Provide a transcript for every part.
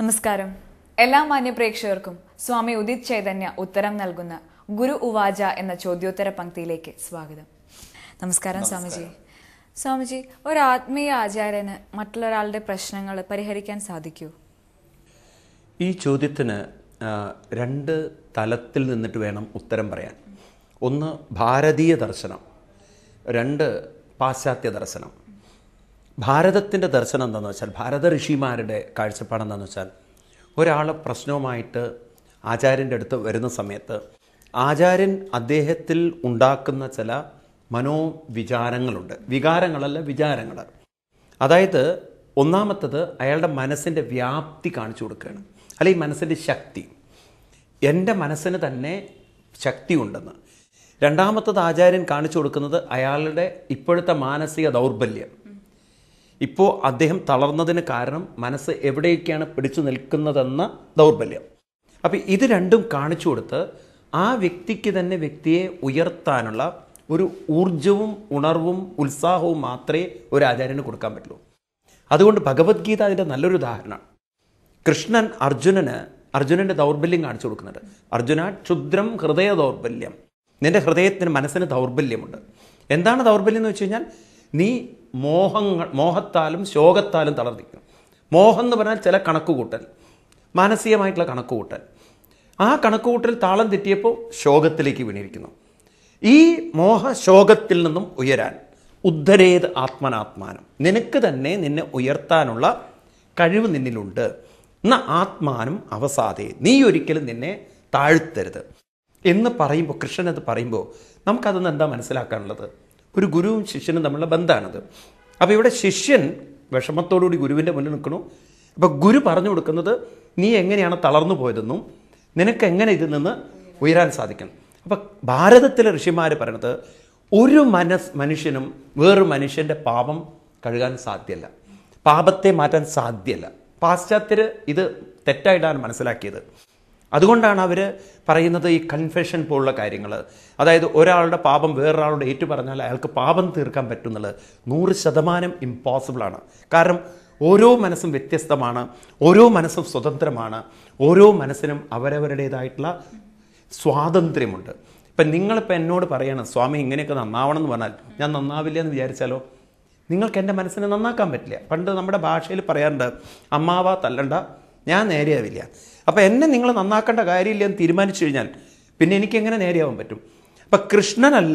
നമസ്കാരം എല്ലാ മാന്യ പ്രേക്ഷകർക്കും സ്വാമി ഉദിത് ചൈതന്യ ഉത്തരം നൽകുന്ന ഗുരു ഉവാച എന്ന ചോദ്യോത്തര പങ്ക്തിയിലേക്ക് സ്വാഗതം നമസ്കാരം സ്വാമിജി സ്വാമിജി ഒരു ആത്മീയ ആചാര്യന് മറ്റുള്ളൊരാളുടെ പ്രശ്നങ്ങൾ പരിഹരിക്കാൻ സാധിക്കൂ ഈ ചോദ്യത്തിന് ആ, രണ്ട് തലത്തിൽ നിന്നിട്ട് വേണം ഉത്തരം പറയാൻ ഒന്ന് ഭാരതീയ ദർശനം രണ്ട് പാശ്ചാത്യ ദർശനം ഭാരതത്തിൻ്റെ ദർശനം എന്താണെന്ന് വെച്ചാൽ ഭാരത ഋഷിമാരുടെ കാഴ്ചപ്പാട് എന്താണെന്ന് വെച്ചാൽ ഒരാൾ പ്രശ്നവുമായിട്ട് ആചാര്യൻ്റെ അടുത്ത് വരുന്ന സമയത്ത് ആചാര്യൻ അദ്ദേഹത്തിൽ ഉണ്ടാക്കുന്ന ചില മനോവിചാരങ്ങളുണ്ട് വികാരങ്ങളല്ല വിചാരങ്ങൾ അതായത് ഒന്നാമത്തത് അയാളുടെ മനസ്സിൻ്റെ വ്യാപ്തി കാണിച്ചു കൊടുക്കുകയാണ് അല്ലെങ്കിൽ മനസ്സിൻ്റെ ശക്തി എൻ്റെ മനസ്സിന് തന്നെ ശക്തി ഉണ്ടെന്ന് രണ്ടാമത്തത് ആചാര്യൻ കാണിച്ചു കൊടുക്കുന്നത് അയാളുടെ ഇപ്പോഴത്തെ മാനസിക ദൗർബല്യം ഇപ്പോൾ അദ്ദേഹം തളർന്നതിന് കാരണം മനസ്സ് എവിടെയൊക്കെയാണ് പിടിച്ചു നിൽക്കുന്നതെന്ന ദൗർബല്യം അപ്പം ഇത് രണ്ടും കാണിച്ചു കൊടുത്ത് ആ വ്യക്തിക്ക് തന്നെ വ്യക്തിയെ ഉയർത്താനുള്ള ഒരു ഊർജവും ഉണർവും ഉത്സാഹവും മാത്രമേ ഒരു ആചാര്യന് കൊടുക്കാൻ പറ്റുള്ളൂ അതുകൊണ്ട് ഭഗവത്ഗീത അതിൻ്റെ നല്ലൊരു ഉദാഹരണമാണ് കൃഷ്ണൻ അർജുനന് അർജുനൻ്റെ ദൗർബല്യം കാണിച്ചു കൊടുക്കുന്നുണ്ട് അർജുന ക്ഷുദ്രം ഹൃദയ ദൗർബല്യം നിന്റെ ഹൃദയത്തിന് മനസ്സിന് ദൗർബല്യമുണ്ട് എന്താണ് ദൗർബല്യം എന്ന് വെച്ച് കഴിഞ്ഞാൽ നീ മോഹങ്ങൾ മോഹത്താലും ശോകത്താലും തളർന്നിരിക്കും മോഹം എന്ന് പറഞ്ഞാൽ ചില കണക്കുകൂട്ടൽ മാനസികമായിട്ടുള്ള കണക്കുകൂട്ടൽ ആ കണക്കുകൂട്ടൽ താളം തെറ്റിയപ്പോൾ ശോകത്തിലേക്ക് വീണിരിക്കുന്നു ഈ മോഹ ശോകത്തിൽ നിന്നും ഉയരാൻ ഉദ്ധരേത് ആത്മനാത്മാനം നിനക്ക് തന്നെ നിന്നെ ഉയർത്താനുള്ള കഴിവ് നിന്നിലുണ്ട് എന്ന ആത്മാനം അവസാദേ നീ ഒരിക്കലും നിന്നെ താഴ്ത്തരുത് എന്ന് പറയുമ്പോൾ കൃഷ്ണൻ അത് പറയുമ്പോൾ നമുക്കതൊന്ന് എന്താ മനസ്സിലാക്കാനുള്ളത് ഒരു ഗുരുവും ശിഷ്യനും തമ്മിലുള്ള ബന്ധമാണത് അപ്പോൾ ഇവിടെ ശിഷ്യൻ വിഷമത്തോടുകൂടി ഗുരുവിൻ്റെ മുന്നിൽ നിൽക്കണു അപ്പോൾ ഗുരു പറഞ്ഞു കൊടുക്കുന്നത് നീ എങ്ങനെയാണ് തളർന്നു പോയതെന്നും നിനക്ക് എങ്ങനെ ഇതിൽ നിന്ന് ഉയരാൻ സാധിക്കണം അപ്പം ഭാരതത്തിലെ ഋഷിമാർ പറയണത് ഒരു മനസ് മനുഷ്യനും വേറൊരു മനുഷ്യൻ്റെ പാപം കഴുകാൻ സാധ്യമല്ല പാപത്തെ മാറ്റാൻ സാധ്യമല്ല പാശ്ചാത്യർ ഇത് തെറ്റായിട്ടാണ് മനസ്സിലാക്കിയത് അതുകൊണ്ടാണ് അവർ പറയുന്നത് ഈ കൺഫെഷൻ പോലുള്ള കാര്യങ്ങൾ അതായത് ഒരാളുടെ പാപം വേറൊരാളുടെ ഏറ്റു പറഞ്ഞാൽ അയാൾക്ക് പാപം തീർക്കാൻ പറ്റുന്നുള്ളത് നൂറ് ശതമാനം ഇമ്പോസിബിളാണ് കാരണം ഓരോ മനസ്സും വ്യത്യസ്തമാണ് ഓരോ മനസ്സും സ്വതന്ത്രമാണ് ഓരോ മനസ്സിനും അവരവരുടേതായിട്ടുള്ള സ്വാതന്ത്ര്യമുണ്ട് ഇപ്പം നിങ്ങളിപ്പോൾ എന്നോട് പറയണം സ്വാമി ഇങ്ങനെയൊക്കെ നന്നാവണം എന്ന് പറഞ്ഞാൽ ഞാൻ നന്നാവില്ല എന്ന് വിചാരിച്ചാലോ നിങ്ങൾക്ക് എൻ്റെ മനസ്സിനെ നന്നാക്കാൻ പറ്റില്ല പണ്ട് നമ്മുടെ ഭാഷയിൽ പറയാറുണ്ട് അമ്മാവ തല്ലണ്ട ഞാൻ നേരെയാവില്ല അപ്പോൾ എന്നെ നിങ്ങൾ നന്നാക്കേണ്ട കാര്യമില്ല എന്ന് തീരുമാനിച്ചു കഴിഞ്ഞാൽ പിന്നെ എനിക്ക് എങ്ങനെ നേരെയാവാൻ പറ്റും അപ്പം കൃഷ്ണനല്ല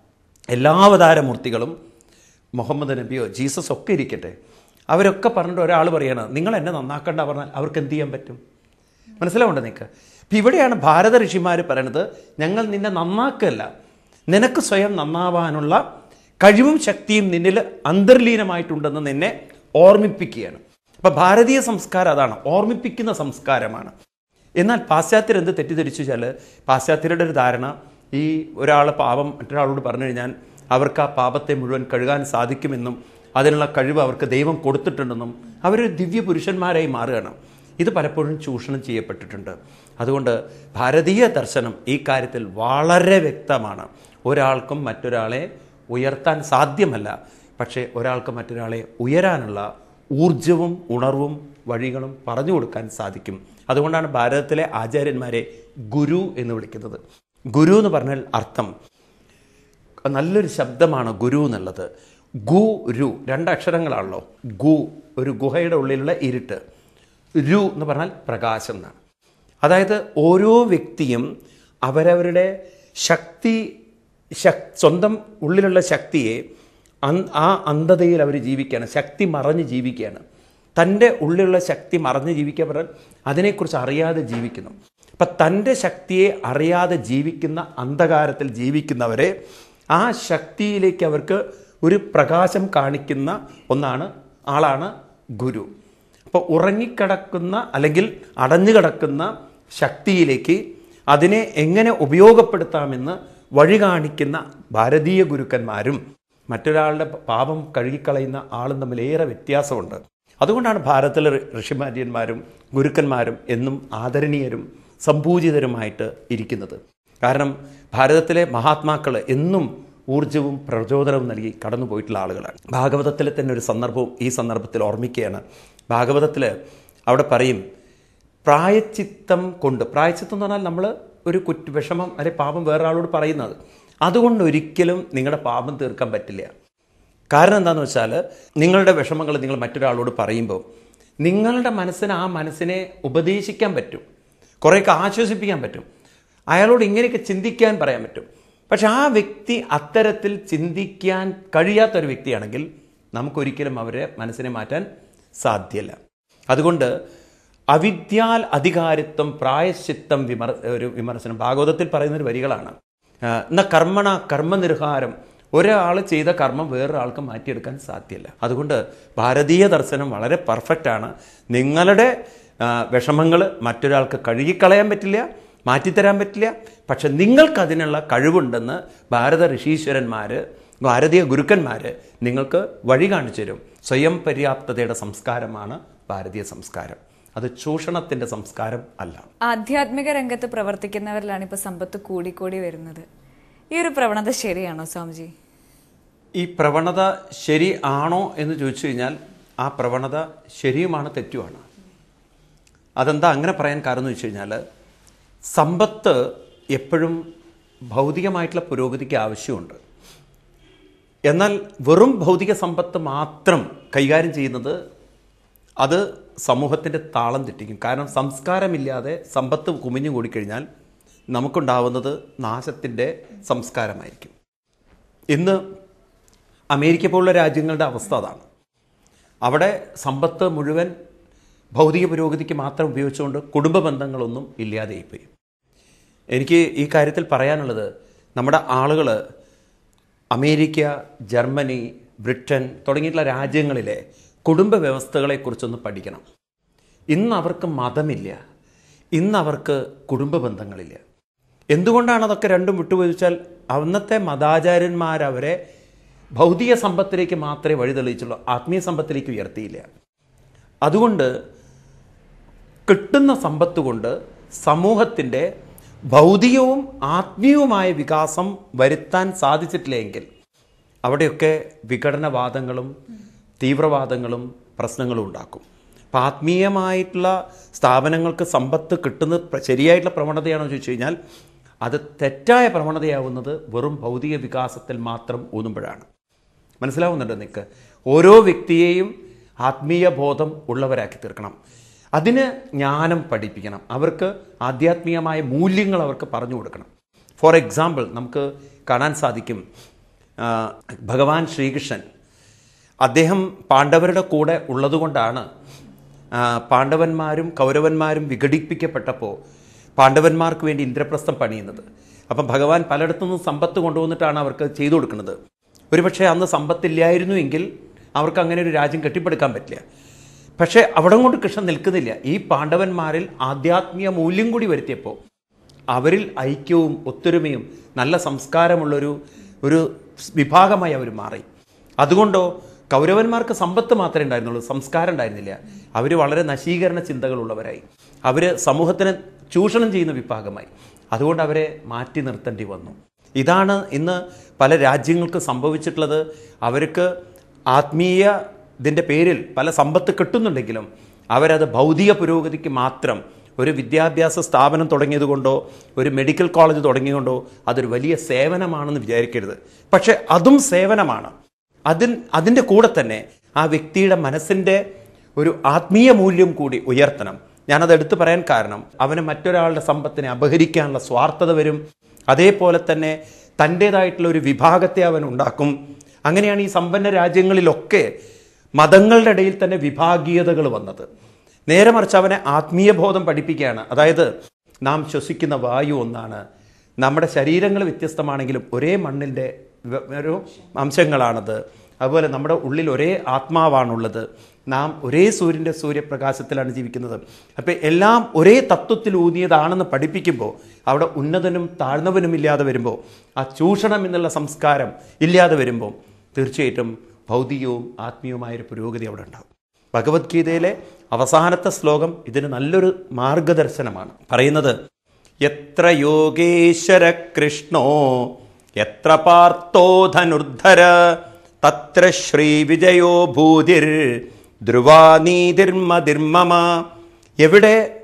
എല്ലാ അവതാരമൂർത്തികളും മുഹമ്മദ് നബിയോ ജീസസ് ഒക്കെ ഇരിക്കട്ടെ അവരൊക്കെ പറഞ്ഞിട്ട് ഒരാൾ പറയണം നിങ്ങൾ എന്നെ നന്നാക്കേണ്ട പറഞ്ഞാൽ അവർക്ക് എന്ത് ചെയ്യാൻ പറ്റും മനസ്സിലാവുണ്ട് നിനക്ക് അപ്പം ഇവിടെയാണ് ഭാരത ഋഷിമാർ പറയണത് ഞങ്ങൾ നിന്നെ നന്നാക്കല്ല നിനക്ക് സ്വയം നന്നാവാനുള്ള കഴിവും ശക്തിയും നിന്നിൽ അന്തർലീനമായിട്ടുണ്ടെന്ന് നിന്നെ ഓർമ്മിപ്പിക്കുകയാണ് അപ്പം ഭാരതീയ സംസ്കാരം അതാണ് ഓർമ്മിപ്പിക്കുന്ന സംസ്കാരമാണ് എന്നാൽ പാശ്ചാത്യർ എന്ത് തെറ്റിദ്ധരിച്ചു വെച്ചാൽ പാശ്ചാത്യരുടെ ഒരു ധാരണ ഈ ഒരാൾ പാപം മറ്റൊരാളോട് പറഞ്ഞു കഴിഞ്ഞാൽ അവർക്ക് ആ പാപത്തെ മുഴുവൻ കഴുകാൻ സാധിക്കുമെന്നും അതിനുള്ള കഴിവ് അവർക്ക് ദൈവം കൊടുത്തിട്ടുണ്ടെന്നും അവർ ദിവ്യ പുരുഷന്മാരായി മാറുകയാണ് ഇത് പലപ്പോഴും ചൂഷണം ചെയ്യപ്പെട്ടിട്ടുണ്ട് അതുകൊണ്ട് ഭാരതീയ ദർശനം ഈ കാര്യത്തിൽ വളരെ വ്യക്തമാണ് ഒരാൾക്കും മറ്റൊരാളെ ഉയർത്താൻ സാധ്യമല്ല പക്ഷേ ഒരാൾക്ക് മറ്റൊരാളെ ഉയരാനുള്ള ഊർജവും ഉണർവും വഴികളും പറഞ്ഞു കൊടുക്കാൻ സാധിക്കും അതുകൊണ്ടാണ് ഭാരതത്തിലെ ആചാര്യന്മാരെ ഗുരു എന്ന് വിളിക്കുന്നത് ഗുരു എന്ന് പറഞ്ഞാൽ അർത്ഥം നല്ലൊരു ശബ്ദമാണ് ഗുരു എന്നുള്ളത് ഗു രു രണ്ടക്ഷരങ്ങളാണല്ലോ ഗു ഒരു ഗുഹയുടെ ഉള്ളിലുള്ള ഇരുട്ട് രു എന്ന് പറഞ്ഞാൽ പ്രകാശം എന്നാണ് അതായത് ഓരോ വ്യക്തിയും അവരവരുടെ ശക്തി ശക് സ്വന്തം ഉള്ളിലുള്ള ശക്തിയെ അൻ- ആ അന്ധതയിൽ അവർ ജീവിക്കുകയാണ് ശക്തി മറഞ്ഞ് ജീവിക്കുകയാണ് തൻ്റെ ഉള്ളിലുള്ള ശക്തി മറഞ്ഞ് ജീവിക്കുക പറഞ്ഞാൽ അതിനെക്കുറിച്ച് അറിയാതെ ജീവിക്കുന്നു അപ്പം തൻ്റെ ശക്തിയെ അറിയാതെ ജീവിക്കുന്ന അന്ധകാരത്തിൽ ജീവിക്കുന്നവരെ ആ ശക്തിയിലേക്ക് അവർക്ക് ഒരു പ്രകാശം കാണിക്കുന്ന ഒന്നാണ് ആളാണ് ഗുരു അപ്പോൾ ഉറങ്ങിക്കിടക്കുന്ന അല്ലെങ്കിൽ അടഞ്ഞു കിടക്കുന്ന ശക്തിയിലേക്ക് അതിനെ എങ്ങനെ ഉപയോഗപ്പെടുത്താമെന്ന് വഴി കാണിക്കുന്ന ഭാരതീയ ഗുരുക്കന്മാരും മറ്റൊരാളുടെ പാപം കഴുകിക്കളയുന്ന ആളും തമ്മിൽ ഏറെ വ്യത്യാസമുണ്ട് അതുകൊണ്ടാണ് ഭാരതത്തിലെ ഋ- ഋഷിമാര്യന്മാരും ഗുരുക്കന്മാരും എന്നും ആദരണീയരും സംപൂജിതരുമായിട്ട് ഇരിക്കുന്നത് കാരണം ഭാരതത്തിലെ മഹാത്മാക്കൾ എന്നും ഊർജവും പ്രചോദനവും നൽകി കടന്നു പോയിട്ടുള്ള ആളുകളാണ് ഭാഗവതത്തിലെ തന്നെ ഒരു സന്ദർഭവും ഈ സന്ദർഭത്തിൽ ഓർമ്മിക്കുകയാണ് ഭാഗവതത്തിൽ അവിടെ പറയും പ്രായച്ചിത്തം കൊണ്ട് പ്രായച്ചിത്തം എന്ന് പറഞ്ഞാൽ നമ്മൾ ഒരു കുറ്റ വിഷമം അല്ലെ പാപം വേറൊരാളോട് പറയുന്നത് അതുകൊണ്ട് ഒരിക്കലും നിങ്ങളുടെ പാപം തീർക്കാൻ പറ്റില്ല കാരണം എന്താണെന്ന് വെച്ചാൽ നിങ്ങളുടെ വിഷമങ്ങൾ നിങ്ങൾ മറ്റൊരാളോട് പറയുമ്പോൾ നിങ്ങളുടെ മനസ്സിന് ആ മനസ്സിനെ ഉപദേശിക്കാൻ പറ്റും കുറേയൊക്കെ ആശ്വസിപ്പിക്കാൻ പറ്റും അയാളോട് ഇങ്ങനെയൊക്കെ ചിന്തിക്കാൻ പറയാൻ പറ്റും പക്ഷെ ആ വ്യക്തി അത്തരത്തിൽ ചിന്തിക്കാൻ കഴിയാത്തൊരു വ്യക്തിയാണെങ്കിൽ നമുക്കൊരിക്കലും അവരെ മനസ്സിനെ മാറ്റാൻ സാധ്യമല്ല അതുകൊണ്ട് അവിദ്യാൽ അധികാരിത്വം പ്രായശ്ചിത്തം വിമർ ഒരു വിമർശനം ഭാഗവതത്തിൽ പറയുന്ന ഒരു വരികളാണ് ആ, എന്ന കർമ്മണ കർമ്മനിർഹാരം ഒരാൾ ചെയ്ത കർമ്മം വേറൊരാൾക്ക് മാറ്റിയെടുക്കാൻ സാധ്യമല്ല അതുകൊണ്ട് ഭാരതീയ ദർശനം വളരെ പെർഫെക്റ്റ് ആണ് നിങ്ങളുടെ വിഷമങ്ങൾ മറ്റൊരാൾക്ക് കഴുകിക്കളയാൻ പറ്റില്ല മാറ്റിത്തരാൻ പറ്റില്ല പക്ഷെ നിങ്ങൾക്കതിനുള്ള കഴിവുണ്ടെന്ന് ഭാരത ഋഷീശ്വരന്മാർ ഭാരതീയ ഗുരുക്കന്മാർ നിങ്ങൾക്ക് വഴി കാണിച്ചു തരും സ്വയം പര്യാപ്തതയുടെ സംസ്കാരമാണ് ഭാരതീയ സംസ്കാരം അത് ചൂഷണത്തിൻ്റെ സംസ്കാരം അല്ല ആധ്യാത്മിക രംഗത്ത് പ്രവർത്തിക്കുന്നവരിലാണ് ഇപ്പൊ സമ്പത്ത് കൂടിക്കൂടി വരുന്നത് ഈ ഒരു പ്രവണത ശരിയാണോ സ്വാമിജി ഈ പ്രവണത ശരി ആണോ എന്ന് ചോദിച്ചു കഴിഞ്ഞാൽ ആ പ്രവണത ശരിയുമാണ് തെറ്റുമാണ് അതെന്താ അങ്ങനെ പറയാൻ കാരണം എന്ന് വെച്ച് കഴിഞ്ഞാൽ സമ്പത്ത് എപ്പോഴും ഭൗതികമായിട്ടുള്ള പുരോഗതിക്ക് ആവശ്യമുണ്ട് എന്നാൽ വെറും ഭൗതിക സമ്പത്ത് മാത്രം കൈകാര്യം ചെയ്യുന്നത് അത് സമൂഹത്തിൻ്റെ താളം തെറ്റിക്കും കാരണം സംസ്കാരമില്ലാതെ സമ്പത്ത് കുമിഞ്ഞു കൂടിക്കഴിഞ്ഞാൽ നമുക്കുണ്ടാവുന്നത് നാശത്തിൻ്റെ സംസ്കാരമായിരിക്കും ഇന്ന് അമേരിക്ക പോലുള്ള രാജ്യങ്ങളുടെ അവസ്ഥ അതാണ് അവിടെ സമ്പത്ത് മുഴുവൻ ഭൗതിക പുരോഗതിക്ക് മാത്രം ഉപയോഗിച്ചുകൊണ്ട് കുടുംബ ബന്ധങ്ങളൊന്നും ഇല്ലാതെയായിപ്പോയി എനിക്ക് ഈ കാര്യത്തിൽ പറയാനുള്ളത് നമ്മുടെ ആളുകൾ അമേരിക്ക ജർമ്മനി ബ്രിട്ടൻ തുടങ്ങിയിട്ടുള്ള രാജ്യങ്ങളിലെ കുടുംബ വ്യവസ്ഥകളെക്കുറിച്ചൊന്ന് പഠിക്കണം ഇന്ന് അവർക്ക് മതമില്ല ഇന്ന് അവർക്ക് കുടുംബ ബന്ധങ്ങളില്ല എന്തുകൊണ്ടാണ് അതൊക്കെ രണ്ടും വിട്ടുപോയിച്ചാൽ അന്നത്തെ മതാചാര്യന്മാരവരെ ഭൗതിക സമ്പത്തിലേക്ക് മാത്രമേ വഴി തെളിയിച്ചുള്ളൂ ആത്മീയ സമ്പത്തിലേക്ക് ഉയർത്തിയില്ല അതുകൊണ്ട് കിട്ടുന്ന സമ്പത്ത് കൊണ്ട് സമൂഹത്തിൻ്റെ ഭൗതികവും ആത്മീയവുമായ വികാസം വരുത്താൻ സാധിച്ചിട്ടില്ലെങ്കിൽ അവിടെയൊക്കെ വിഘടനവാദങ്ങളും തീവ്രവാദങ്ങളും പ്രശ്നങ്ങളും ഉണ്ടാക്കും അപ്പം ആത്മീയമായിട്ടുള്ള സ്ഥാപനങ്ങൾക്ക് സമ്പത്ത് കിട്ടുന്നത് പ്ര- ശരിയായിട്ടുള്ള പ്രവണതയാണോ ചോദിച്ചു കഴിഞ്ഞാൽ അത് തെറ്റായ പ്രവണതയാവുന്നത് വെറും ഭൗതിക വികാസത്തിൽ മാത്രം ഊന്നുമ്പോഴാണ് മനസ്സിലാവുന്നുണ്ട് നിനക്ക് ഓരോ വ്യക്തിയെയും ആത്മീയ ബോധം ഉള്ളവരാക്കി തീർക്കണം അതിന് ജ്ഞാനം പഠിപ്പിക്കണം അവർക്ക് ആധ്യാത്മികമായ മൂല്യങ്ങൾ അവർക്ക് പറഞ്ഞു കൊടുക്കണം ഫോർ എക്സാമ്പിൾ നമുക്ക് കാണാൻ സാധിക്കും ആ, ഭഗവാൻ ശ്രീകൃഷ്ണൻ അദ്ദേഹം പാണ്ഡവരുടെ കൂടെ ഉള്ളതുകൊണ്ടാണ് ആ, പാണ്ഡവന്മാരും കൗരവന്മാരും വിഘടിപ്പിക്കപ്പെട്ടപ്പോൾ പാണ്ഡവന്മാർക്ക് വേണ്ടി ഇന്ദ്രപ്രസ്ഥം പണിയുന്നത് അപ്പം ഭഗവാൻ പലയിടത്തു നിന്നും സമ്പത്ത് കൊണ്ടുവന്നിട്ടാണ് അവർക്ക് ചെയ്തു കൊടുക്കുന്നത് ഒരുപക്ഷെ അന്ന് സമ്പത്തില്ലായിരുന്നുവെങ്കിൽ അവർക്ക് അങ്ങനെ ഒരു രാജ്യം കെട്ടിപ്പടുക്കാൻ പറ്റില്ല പക്ഷേ അവിടെ കൊണ്ട് കൃഷ്ണൻ നിൽക്കുന്നില്ല ഈ പാണ്ഡവന്മാരിൽ ആധ്യാത്മിക മൂല്യം കൂടി വരുത്തിയപ്പോൾ അവരിൽ ഐക്യവും ഒത്തൊരുമയും നല്ല സംസ്കാരമുള്ളൊരു ഒരു വിഭാഗമായി അവർ മാറി അതുകൊണ്ടോ കൗരവന്മാർക്ക് സമ്പത്ത് മാത്രമേ ഉണ്ടായിരുന്നുള്ളൂ സംസ്കാരം ഉണ്ടായിരുന്നില്ല അവർ വളരെ നശീകരണ ചിന്തകളുള്ളവരായി അവർ സമൂഹത്തിനെ ചൂഷണം ചെയ്യുന്ന വിഭാഗമായി അതുകൊണ്ട് അവരെ മാറ്റി നിർത്തേണ്ടി വന്നു ഇതാണ് ഇന്ന് പല രാജ്യങ്ങൾക്ക് സംഭവിച്ചിട്ടുള്ളത് അവർക്ക് ആത്മീയ ഇതിൻ്റെ പേരിൽ പല സമ്പത്ത് കിട്ടുന്നുണ്ടെങ്കിലും അവരത് ഭൗതിക പുരോഗതിക്ക് മാത്രം ഒരു വിദ്യാഭ്യാസ സ്ഥാപനം തുടങ്ങിയതുകൊണ്ടോ ഒരു മെഡിക്കൽ കോളേജ് തുടങ്ങിയതുകൊണ്ടോ അതൊരു വലിയ സേവനമാണെന്ന് വിചാരിക്കരുത് പക്ഷേ അതും സേവനമാണ് അതിൻ അതിൻ്റെ കൂടെ തന്നെ ആ വ്യക്തിയുടെ മനസ്സിൻ്റെ ഒരു ആത്മീയ മൂല്യം കൂടി ഉയർത്തണം ഞാനത് എടുത്തു പറയാൻ കാരണം അവന് മറ്റൊരാളുടെ സമ്പത്തിനെ അപഹരിക്കാനുള്ള സ്വാർത്ഥത വരും അതേപോലെ തന്നെ തൻ്റേതായിട്ടുള്ള ഒരു വിഭാഗത്തെ അവൻ ഉണ്ടാക്കും അങ്ങനെയാണ് ഈ സമ്പന്ന രാജ്യങ്ങളിലൊക്കെ മതങ്ങളുടെ ഇടയിൽ തന്നെ വിഭാഗീയതകൾ വന്നത് നേരെ മറിച്ച് അവനെ ആത്മീയ ബോധം പഠിപ്പിക്കുകയാണ് അതായത് നാം ശ്വസിക്കുന്ന വായു ഒന്നാണ് നമ്മുടെ ശരീരങ്ങൾ വ്യത്യസ്തമാണെങ്കിലും ഒരേ മണ്ണിൻ്റെ വ- ഒരു അംശങ്ങളാണത് അതുപോലെ നമ്മുടെ ഉള്ളിൽ ഒരേ ആത്മാവാണുള്ളത് നാം ഒരേ സൂര്യൻ്റെ സൂര്യപ്രകാശത്തിലാണ് ജീവിക്കുന്നത് അപ്പോൾ എല്ലാം ഒരേ തത്വത്തിൽ ഊന്നിയതാണെന്ന് പഠിപ്പിക്കുമ്പോൾ അവിടെ ഉന്നതനും താഴ്ന്നവനും ഇല്ലാതെ വരുമ്പോൾ ആ ചൂഷണം എന്നുള്ള സംസ്കാരം ഇല്ലാതെ വരുമ്പോൾ തീർച്ചയായിട്ടും ഭൗതികവും ആത്മീയവുമായൊരു പുരോഗതി അവിടെ ഉണ്ടാകും ഭഗവത്ഗീതയിലെ അവസാനത്തെ ശ്ലോകം ഇതിന് നല്ലൊരു മാർഗദർശനമാണ് പറയുന്നത് എത്ര യോഗേശ്വര കൃഷ്ണോ എത്ര പാർത്ഥോ ധനുർധര തത്ര ശ്രീവിജയോ ഭൂതിർ ധ്രുവാനീതിർമതിർമമ എവിടെ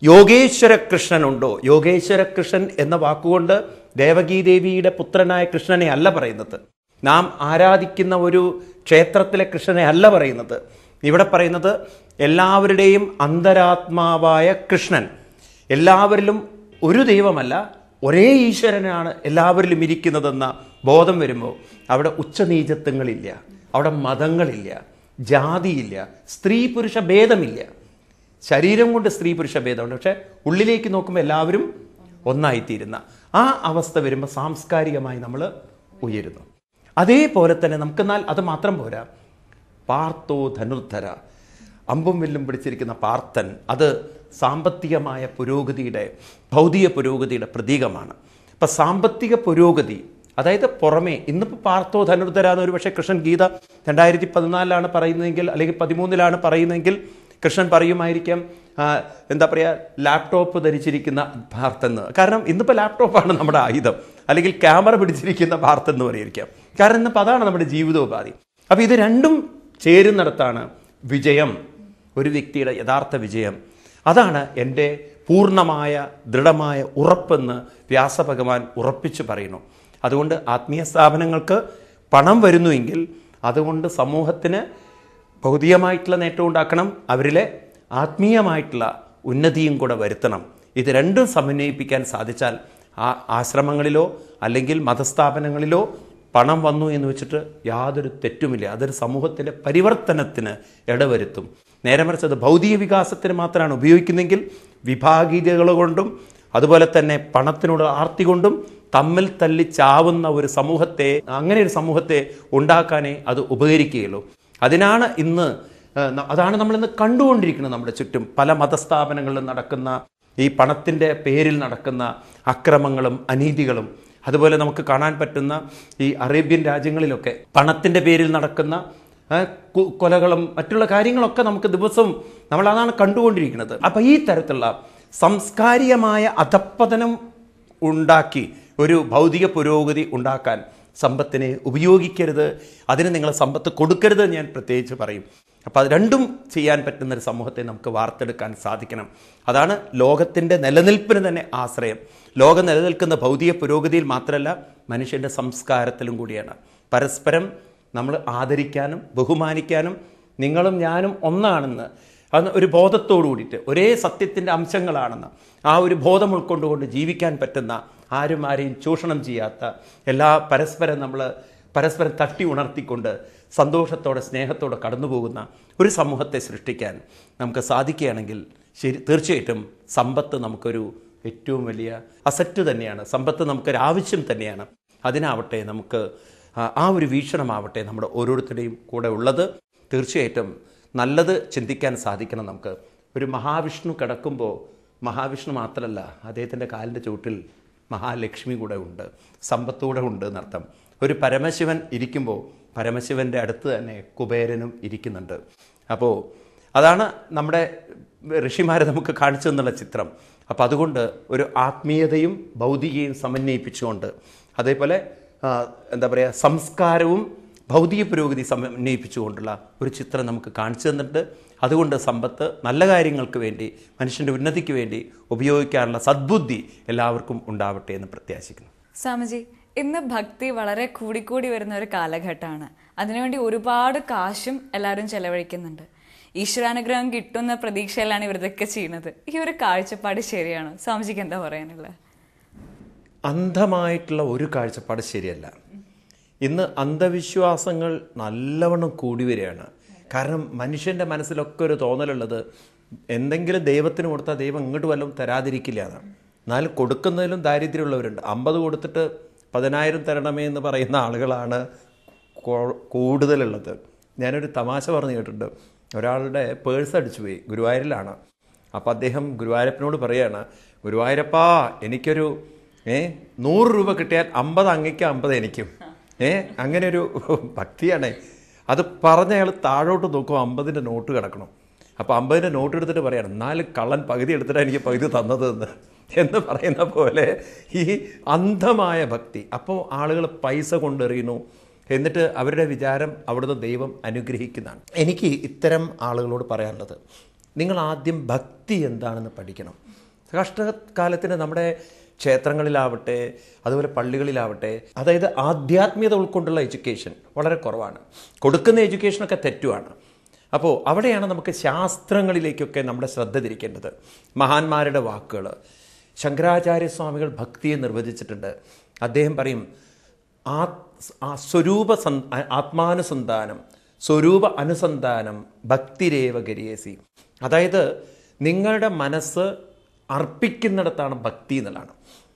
യോഗേശ്വര കൃഷ്ണനുണ്ടോ യോഗേശ്വര കൃഷ്ണൻ എന്ന വാക്കുകൊണ്ട് ദേവകീദേവിയുടെ പുത്രനായ കൃഷ്ണനെ അല്ല പറയുന്നത് നാം ആരാധിക്കുന്ന ഒരു ക്ഷേത്രത്തിലെ കൃഷ്ണനെ അല്ല പറയുന്നത് ഇവിടെ പറയുന്നത് എല്ലാവരുടെയും അന്തരാത്മാവായ കൃഷ്ണൻ എല്ലാവരിലും ഒരു ദൈവമല്ല ഒരേ ഈശ്വരനാണ് എല്ലാവരിലും ഇരിക്കുന്നതെന്ന ബോധം വരുമ്പോൾ അവിടെ ഉച്ചനീചത്വങ്ങളില്ല അവിടെ മതങ്ങളില്ല ജാതിയില്ല സ്ത്രീ പുരുഷ ഭേദമില്ല ശരീരം കൊണ്ട് സ്ത്രീ പുരുഷ ഭേദമുണ്ട് പക്ഷെ ഉള്ളിലേക്ക് നോക്കുമ്പോൾ എല്ലാവരും ഒന്നായിത്തീരുന്ന ആ അവസ്ഥ വരുമ്പോൾ സാംസ്കാരികമായി നമ്മൾ ഉയരുന്നു അതേപോലെ തന്നെ നമുക്കെന്നാൽ അത് മാത്രം പോരാ പാർത്തോ ധനുർധര അമ്പും വില്ലും പിടിച്ചിരിക്കുന്ന പാർത്തൻ അത് സാമ്പത്തികമായ പുരോഗതിയുടെ ഭൗതിക പുരോഗതിയുടെ പ്രതീകമാണ് അപ്പം സാമ്പത്തിക പുരോഗതി അതായത് പുറമേ ഇന്നിപ്പോൾ പാർത്തോ ധനുർധര എന്ന് ഒരു പക്ഷേ കൃഷ്ണൻ ഗീത രണ്ടായിരത്തി പതിനാലിലാണ് പറയുന്നതെങ്കിൽ അല്ലെങ്കിൽ പതിമൂന്നിലാണ് പറയുന്നതെങ്കിൽ കൃഷ്ണൻ പറയുമായിരിക്കാം ആ, എന്താ പറയുക ലാപ്ടോപ്പ് ധരിച്ചിരിക്കുന്ന ഭാർത്തെന്ന് കാരണം ഇന്നിപ്പോൾ ലാപ്ടോപ്പാണ് നമ്മുടെ ആയുധം അല്ലെങ്കിൽ ക്യാമറ പിടിച്ചിരിക്കുന്ന ഭാർത്തെന്ന് പറയായിരിക്കാം കാരണം ഇന്നിപ്പോൾ അതാണ് നമ്മുടെ ജീവിതോപാധി അപ്പോൾ ഇത് രണ്ടും ചേരുന്നിടത്താണ് വിജയം ഒരു വ്യക്തിയുടെ യഥാർത്ഥ വിജയം അതാണ് എൻ്റെ പൂർണ്ണമായ ദൃഢമായ ഉറപ്പെന്ന് വ്യാസഭഗവാൻ ഉറപ്പിച്ചു പറയുന്നു അതുകൊണ്ട് ആത്മീയ സ്ഥാപനങ്ങൾക്ക് പണം വരുന്നുവെങ്കിൽ അതുകൊണ്ട് സമൂഹത്തിന് ഭൗതികമായിട്ടുള്ള നേട്ടം ഉണ്ടാക്കണം അവരിലെ ആത്മീയമായിട്ടുള്ള ഉന്നതിയും കൂടെ വരുത്തണം ഇത് രണ്ടും സമന്വയിപ്പിക്കാൻ സാധിച്ചാൽ ആ ആശ്രമങ്ങളിലോ അല്ലെങ്കിൽ മതസ്ഥാപനങ്ങളിലോ പണം വന്നു എന്ന് വെച്ചിട്ട് യാതൊരു തെറ്റുമില്ല അതൊരു സമൂഹത്തിൻ്റെ പരിവർത്തനത്തിന് ഇടവരുത്തും നേരെ മറിച്ച് അത് ഭൗതിക വികാസത്തിന് മാത്രമാണ് ഉപയോഗിക്കുന്നതെങ്കിൽ വിഭാഗീയതകൾ കൊണ്ടും അതുപോലെ തന്നെ പണത്തിനോട് ആർത്തി കൊണ്ടും തമ്മിൽ തല്ലി ചാവുന്ന ഒരു സമൂഹത്തെ അങ്ങനെ ഒരു സമൂഹത്തെ ഉണ്ടാക്കാനേ അത് ഉപകരിക്കുകയുള്ളൂ അതിനാണ് ഇന്ന് ഏഹ്, ന- അതാണ് നമ്മളിന്ന് കണ്ടുകൊണ്ടിരിക്കുന്നത് നമ്മുടെ ചുറ്റും പല മതസ്ഥാപനങ്ങളിലും നടക്കുന്ന ഈ പണത്തിൻ്റെ പേരിൽ നടക്കുന്ന അക്രമങ്ങളും അനീതികളും അതുപോലെ നമുക്ക് കാണാൻ പറ്റുന്ന ഈ അറേബ്യൻ രാജ്യങ്ങളിലൊക്കെ പണത്തിൻ്റെ പേരിൽ നടക്കുന്ന ആ, കു- കൊലകളും മറ്റുള്ള കാര്യങ്ങളൊക്കെ നമുക്ക് ദിവസവും നമ്മൾ അതാണ് കണ്ടുകൊണ്ടിരിക്കുന്നത് അപ്പം ഈ തരത്തിലുള്ള സംസ്കാരികമായ അധപ്പതനം ഉണ്ടാക്കി ഒരു ഭൗതിക പുരോഗതി ഉണ്ടാക്കാൻ സമ്പത്തിനെ ഉപയോഗിക്കരുത് അതിന് നിങ്ങൾ സമ്പത്ത് കൊടുക്കരുത് എന്ന് ഞാൻ പ്രത്യേകിച്ച് പറയും അപ്പോൾ അത് രണ്ടും ചെയ്യാൻ പറ്റുന്ന ഒരു സമൂഹത്തെ നമുക്ക് വാർത്തെടുക്കാൻ സാധിക്കണം അതാണ് ലോകത്തിൻ്റെ നിലനിൽപ്പിന് തന്നെ ആശ്രയം ലോകം നിലനിൽക്കുന്ന ഭൗതിക പുരോഗതിയിൽ മാത്രമല്ല മനുഷ്യൻ്റെ സംസ്കാരത്തിലും കൂടിയാണ് പരസ്പരം നമ്മൾ ആദരിക്കാനും ബഹുമാനിക്കാനും നിങ്ങളും ഞാനും ഒന്നാണെന്ന് അന്ന് ഒരു ബോധത്തോടു കൂടിയിട്ട് ഒരേ സത്യത്തിൻ്റെ അംശങ്ങളാണെന്ന് ആ ഒരു ബോധം ഉൾക്കൊണ്ടുകൊണ്ട് ജീവിക്കാൻ പറ്റുന്ന ആരും ആരെയും ചൂഷണം ചെയ്യാത്ത എല്ലാ പരസ്പരം നമ്മൾ പരസ്പരം തട്ടി ഉണർത്തിക്കൊണ്ട് സന്തോഷത്തോടെ സ്നേഹത്തോടെ കടന്നു പോകുന്ന ഒരു സമൂഹത്തെ സൃഷ്ടിക്കാൻ നമുക്ക് സാധിക്കുകയാണെങ്കിൽ ശരി തീർച്ചയായിട്ടും സമ്പത്ത് നമുക്കൊരു ഏറ്റവും വലിയ അസറ്റ് തന്നെയാണ് സമ്പത്ത് നമുക്കൊരു ആവശ്യം തന്നെയാണ് അതിനാവട്ടെ നമുക്ക് ആ- ആ ഒരു വീക്ഷണമാവട്ടെ നമ്മുടെ ഓരോരുത്തരുടെയും കൂടെ ഉള്ളത് തീർച്ചയായിട്ടും നല്ലത് ചിന്തിക്കാൻ സാധിക്കണം നമുക്ക് ഒരു മഹാവിഷ്ണു കിടക്കുമ്പോൾ മഹാവിഷ്ണു മാത്രമല്ല അദ്ദേഹത്തിൻ്റെ കാലിൻ്റെ ചുവട്ടിൽ മഹാലക്ഷ്മി കൂടെ ഉണ്ട് സമ്പത്ത് കൂടെ ഉണ്ട് എന്നർത്ഥം ഒരു പരമശിവൻ ഇരിക്കുമ്പോൾ പരമശിവൻ്റെ അടുത്ത് തന്നെ കുബേരനും ഇരിക്കുന്നുണ്ട് അപ്പോൾ അതാണ് നമ്മുടെ ഋഷിമാരെ നമുക്ക് കാണിച്ചു തന്നുള്ള ചിത്രം അപ്പോൾ അതുകൊണ്ട് ഒരു ആത്മീയതയും ഭൗതികയും സമന്വയിപ്പിച്ചുകൊണ്ട് അതേപോലെ ആ, എന്താ പറയുക സംസ്കാരവും ഭൗതിക പുരോഗതി സമന്വയിപ്പിച്ചുകൊണ്ടുള്ള ഒരു ചിത്രം നമുക്ക് കാണിച്ചു തന്നിട്ടുണ്ട് അതുകൊണ്ട് സമ്പത്ത് നല്ല കാര്യങ്ങൾക്ക് വേണ്ടി മനുഷ്യൻ്റെ ഉന്നതിക്ക് വേണ്ടി ഉപയോഗിക്കാനുള്ള സദ്ബുദ്ധി എല്ലാവർക്കും ഉണ്ടാവട്ടെ എന്ന് പ്രത്യാശിക്കുന്നു സ്വാമിജി ഇന്ന് ഭക്തി വളരെ കൂടിക്കൂടി വരുന്ന ഒരു കാലഘട്ടമാണ് അതിനുവേണ്ടി ഒരുപാട് കാശും എല്ലാവരും ചെലവഴിക്കുന്നുണ്ട് ഈശ്വരാനുഗ്രഹം കിട്ടുന്ന പ്രതീക്ഷയിലാണ് ഇവരിതൊക്കെ ചെയ്യുന്നത് ഈ ഒരു കാഴ്ചപ്പാട് ശരിയാണോ സ്വാമിജിക്ക് എന്താ പറയാനുള്ളത് അന്ധമായിട്ടുള്ള ഒരു കാഴ്ചപ്പാട് ശരിയല്ല ഇന്ന് അന്ധവിശ്വാസങ്ങൾ നല്ലവണ്ണം കൂടി വരികയാണ് കാരണം മനുഷ്യൻ്റെ മനസ്സിലൊക്കെ ഒരു തോന്നലുള്ളത് എന്തെങ്കിലും ദൈവത്തിന് കൊടുത്താൽ ദൈവം ഇങ്ങോട്ട് വല്ലതും തരാതിരിക്കില്ല എന്നാണ് എന്നാൽ കൊടുക്കുന്നതിലും ദാരിദ്ര്യമുള്ളവരുണ്ട് അമ്പത് കൊടുത്തിട്ട് പതിനായിരം തരണമേ എന്ന് പറയുന്ന ആളുകളാണ് കോ- കൂടുതലുള്ളത് ഞാനൊരു തമാശ പറഞ്ഞു കേട്ടിട്ടുണ്ട് ഒരാളുടെ പേഴ്സ് അടിച്ചു പോയി ഗുരുവായൂരിലാണ് അപ്പോൾ അദ്ദേഹം ഗുരുവായൂരപ്പനോട് പറയാണ് ഗുരുവായൂരപ്പാ എനിക്കൊരു ഏ നൂറ് രൂപ കിട്ടിയാൽ അമ്പത് അങ്ങയ്ക്കും അമ്പത് എനിക്കും ഏ അങ്ങനെ ഒരു ഭക്തിയാണ് അത് പറഞ്ഞ അയാൾ താഴോട്ട് നോക്കും അമ്പതിൻ്റെ നോട്ട് കിടക്കണം അപ്പോൾ അമ്പതിൻ്റെ നോട്ട് എടുത്തിട്ട് പറയാണ് എന്നാലും കള്ളൻ പകുതി എടുത്തിട്ടാണ് എനിക്ക് പകുതി തന്നത് എന്ന് എന്ന് പറയുന്ന പോലെ ഈ അന്ധമായ ഭക്തി അപ്പോൾ ആളുകൾ പൈസ കൊണ്ടെറിയുന്നു എന്നിട്ട് അവരുടെ വിചാരം അവിടുന്ന് ദൈവം അനുഗ്രഹിക്കുന്നതാണ് എനിക്ക് ഇത്തരം ആളുകളോട് പറയാനുള്ളത് നിങ്ങൾ ആദ്യം ഭക്തി എന്താണെന്ന് പഠിക്കണം കഷ്ടകാലത്തിന് നമ്മുടെ ക്ഷേത്രങ്ങളിലാവട്ടെ അതുപോലെ പള്ളികളിലാവട്ടെ അതായത് ആധ്യാത്മികത ഉൾക്കൊണ്ടുള്ള എഡ്യൂക്കേഷൻ വളരെ കുറവാണ് കൊടുക്കുന്ന എഡ്യൂക്കേഷനൊക്കെ തെറ്റുമാണ് അപ്പോൾ അവിടെയാണ് നമുക്ക് ശാസ്ത്രങ്ങളിലേക്കൊക്കെ നമ്മുടെ ശ്രദ്ധ തിരിക്കേണ്ടത് മഹാന്മാരുടെ വാക്കുകൾ ശങ്കരാചാര്യസ്വാമികൾ ഭക്തിയെ നിർവചിച്ചിട്ടുണ്ട് അദ്ദേഹം പറയും ആ ആ സ്വരൂപ സന് ആത്മാനുസന്ധാനം സ്വരൂപ അനുസന്ധാനം ഭക്തിരേവ ഗരിയേസി അതായത് നിങ്ങളുടെ മനസ്സ് അർപ്പിക്കുന്നിടത്താണ് ഭക്തി എന്നുള്ളതാണ്